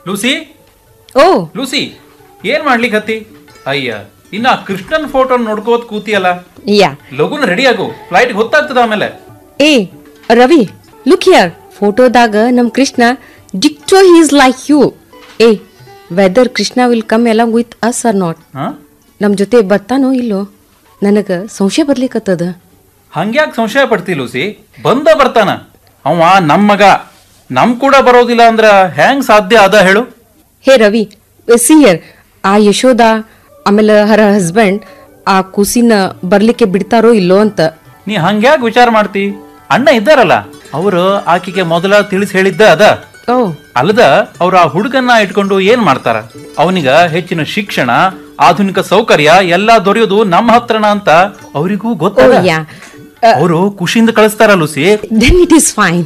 Lucy ಓ Lucy ಏನ್ ಮಾಡ್ಲಿಕ್ಕೆ ಹತ್ತಿ ಅಯ್ಯ ಇನ್ನ ಆ ಕೃಷ್ಣನ್ ಫೋಟೋ ನೋಡ್ಕೋತ್ ಕೂತಿಯಲ್ಲ ಯಾ ಲಗುನ್ ರೆಡಿ ಆಗು ಫ್ಲೈಟ್ ಗೊತ್ತಾಗ್ತದ ಆಮೇಲೆ ಏ ರವಿ ಲುಕ್ ಹಿಯರ್ ಫೋಟೋದಾಗ ನಮ್ ಕೃಷ್ಣ ಡಿಕ್ಟೋ ಈಸ್ ಲೈಕ್ ಯು ಏ whether Krishna will come along with us or not ಹಾ ನಮ್ ಜೊತೆ ಬರ್ತಾನೋ ಇಲ್ಲೋ ನನಗ ಸಂಶಯ ಬರ್ಲಿಕತ್ತದ ಹಂಗ್ಯಾಕ್ ಸಂಶಯ ಪಡ್ತಿ ಲೂಸಿ ಬಂದ ಬರ್ತಾನ ಅವ ನಮ್ ಮಗ ನಮ್ ಕೂಡ ಬರೋದಿಲ್ಲ ಅಂದ್ರ ಹೆಂಗ್ ಸಾಧ್ಯ ಅದ ಹೇಳು ಹೇ ರವಿ ಸಿ ಹಿಯರ್ ಆ ಯಶೋದ ಆಮೇಲೆ ಹರ ಹಸ್ಬೆಂಡ್ ಆ ಕೂಸಿನ ಬರ್ಲಿಕ್ಕೆ ಬಿಡ್ತಾರೋ ಇಲ್ಲೋ ಅಂತ ನೀ ಹಂಗ್ಯಾಕ್ ವಿಚಾರ ಮಾಡ್ತಿ ಅಣ್ಣ ಇದ್ದಾರಲ್ಲ ಅವರು ಆಕಿಗೆ ಮೊದಲ ತಿಳಿಸಿ ಹೇಳಿದ್ದ ಅದ ಓ ಅಲ್ಲದ ಅವ್ರ ಆ ಹುಡುಗನ್ನ ಇಟ್ಕೊಂಡು ಏನ್ ಮಾಡ್ತಾರ ಅವನಿಗ ಹೆಚ್ಚಿನ ಶಿಕ್ಷಣ ಆಧುನಿಕ ಸೌಕರ್ಯ ಎಲ್ಲಾ ದೊರೆಯೋದು ನಮ್ಮ ಹತ್ರನ ಅಂತ ಅವರಿಗೂ ಓ ಗೊತ್ತದ ಯಾ ಅವರು ಖುಷಿಯಿಂದ ಕಳಿಸ್ತಾರ Lucy then it is fine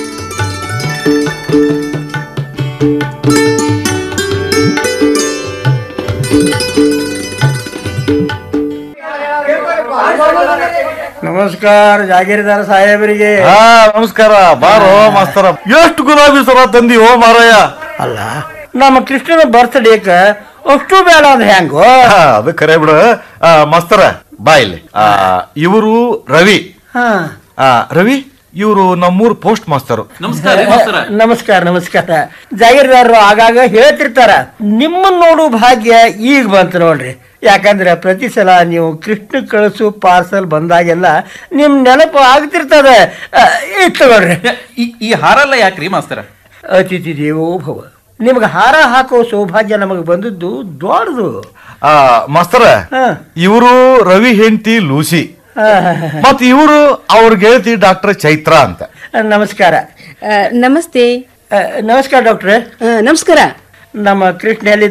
ನಮಸ್ಕಾರ ಜಾಗೀರ್ದಾರ ಸಾಹೇಬರಿಗೆ ಹಾ ನಮಸ್ಕಾರ ಬಾರೋ ಮಾಸ್ತರ ಎಷ್ಟು ಗುಲಾಬಿ ಸರ ತಂದಿವೋ ಮಾರಾಯ ಅಲ್ಲ ನಮ್ಮ ಕೃಷ್ಣನ ಬರ್ತ್ಡೇಕ ಅಷ್ಟು ಬೇಡ ಅದ ಹೆಂಗೋ ಹಾ, ಅದು ಕರೆ ಬಿಡು ಆ, ಮಾಸ್ತರ ಬಾ ಇಲ್ಲಿ ಇವರು ರವಿ ಹಾ ಆ, ರವಿ ಇವರು ನಮ್ಮೂರ್ ಪೋಸ್ಟ್ ಮಾಸ್ತರು ನಮಸ್ಕಾರ ಮಾಸ್ತರ ನಮಸ್ಕಾರ ನಮಸ್ಕಾರ ಜಾಗೀರ್ದಾರರು ಆಗಾಗ ಹೇಳ್ತಿರ್ತಾರ ನಿಮ್ಮನ್ನ ನೋಡು ಭಾಗ್ಯ ಈಗ ಬಂತು ನೋಡ್ರಿ ಯಾಕಂದ್ರೆ ಪ್ರತಿ ಸಲ ನೀವು ಕೃಷ್ಣ ಕಳಿಸು ಪಾರ್ಸಲ್ ಬಂದಾಗೆಲ್ಲ ನಿಮ್ ನೆನಪು ಆಗ್ತಿರ್ತದೆ ಆ, ಇತ್ತು ನೋಡ್ರಿ ಈ- ಈ ಹಾರಲ್ಲ ಯಾಕ್ರಿ ಮಾಸ್ತರ ಅತಿಥಿ ದೇವೋ ಭವ ನಿಮ್ಗೆ ಹಾರ ಹಾಕೋ ಸೌಭಾಗ್ಯ ನಮಗೆ ಬಂದದ್ದು ದೊಡ್ಡದು ಆ, ಮಾಸ್ತರ ಹಾ. ಇವರು ರವಿ ಹೆಂಡತಿ ಲೂಸಿ ಆ, ಮತ್ ಇವರು ಅವ್ರ ಗೆಳತಿ ಡಾಕ್ಟರ್ ಚೈತ್ರ ಅಂತ ನಮಸ್ಕಾರ ನಮಸ್ತೆ ಆ, ನಮಸ್ಕಾರ ಡಾಕ್ಟ್ರೆ ಆ, ನಮಸ್ಕಾರ ನಮ್ಮ ಕೃಷ್ಣ ಎಲ್ಲಿ